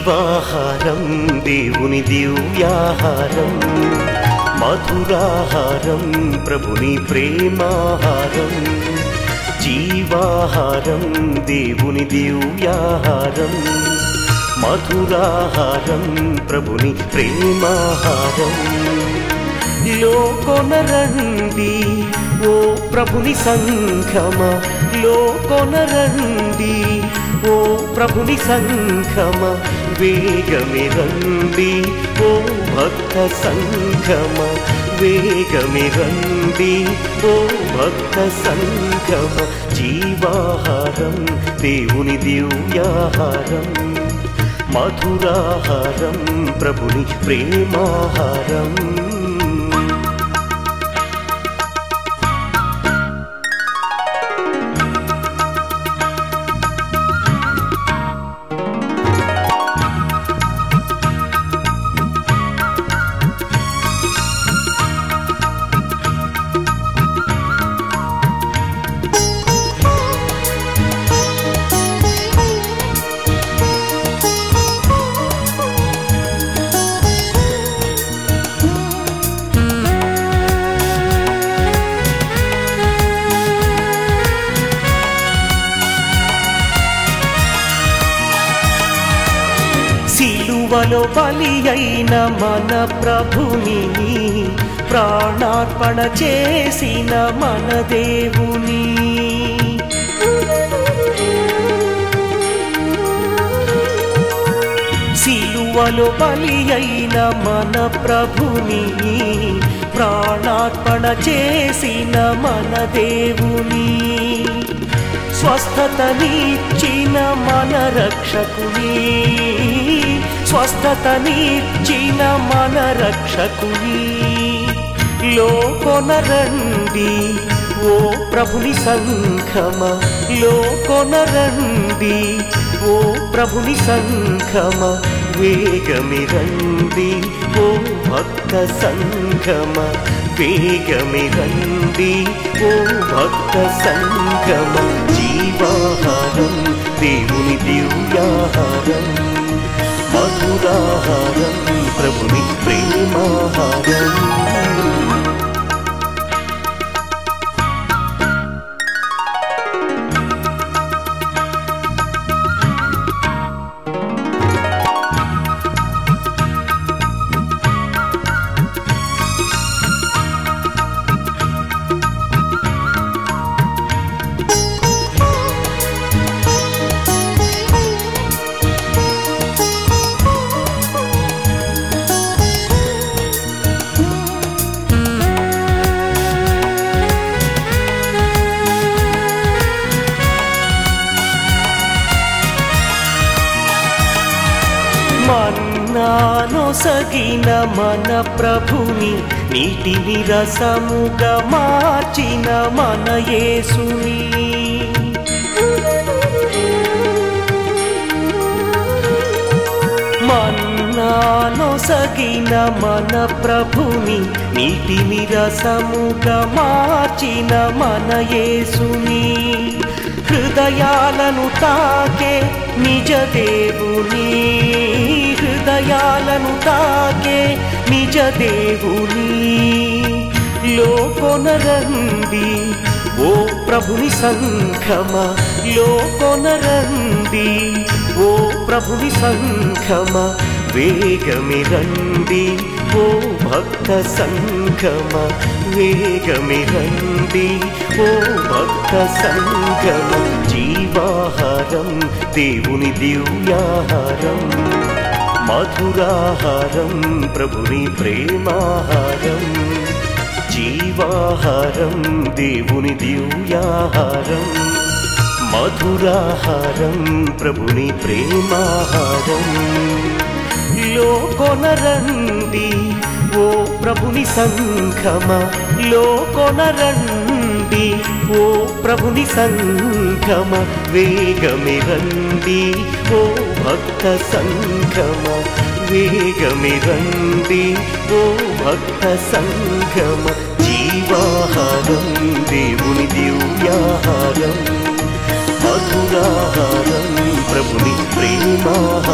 జీవాహారం దేవుని దివ్యాహారం మధురాహారం ప్రభుని ప్రేమాహారం జీవాహారం దేవుని దివ్యాహారం మధురాహారం ప్రభుని ప్రేమాహారం లోకొనరండి ఓ ప్రభుని సంఘమ లోకొనరండి ఓ ప్రభుని సంఘమ వేగమి రండి ఓ భక్త సంఘమ వేగమి రండి ఓ భక్త సంఘమ జీవాహారం దేవుని దివ్యాహారం మధురాహారం ప్రభుని ప్రేమాహారం సిలువలో బలి అయిన మన ప్రభుని ప్రాణార్పణ చేసిన మన దేవుని సిలువలో బలి అయిన మన ప్రభుని ప్రాణార్పణ చేసిన మన దేవుని స్వస్థతనిచ్చిన మన రక్షకుని స్వస్థతనిచ్చిన మన రక్షకుని లోకొనరండి ఓ ప్రభుని సంఘమ లోకొనరండి ఓ ప్రభుని సంఘమ వేగమి రండి ఓ భక్త సంఘమ వేగమి రండి ఓ భక్త సంగమ జీవాహారం దేవుని దివ్యాహారం మధురాహారం ప్రభుని ప్రేమాహారం మన్నానొసగిన మన ప్రభుని నీటిని రసముగా మార్చిన మన యేసుని మన్నానొసగిన మన ప్రభుని నీటిని రసముగా మార్చిన మన యేసుని హృదయాలను తాకే నిజ దేవుని హృదయాలను తాకే నిజ దేవుని లోకొనరండి ఓ ప్రభుని సంఘమ లోకొనరండి ఓ ప్రభుని సంఘమ వేగమి రండి ఓ భక్త సంఘమ వేగమి రండి ఓ భక్త సంగమ జీవాహారం దేవుని దివ్యాహారం మధురాహారం ప్రభుని ప్రేమాహారం జీవాహారం దేవుని దివ్యాహారం మధురాహారం ప్రభుని ప్రేమాహారం లోకొనరండి ఓ ప్రభుని సంఘమ లోకొనరండి ఓ ప్రభుని సంఘమ వేగమి రండి ఓ భక్త సంఘమ వేగమి రండి ఓ భక్త సంఘమ జీవాహారం దేవుని దివ్యాహారం మధురాహారం ప్రభుని ప్రేమాహారం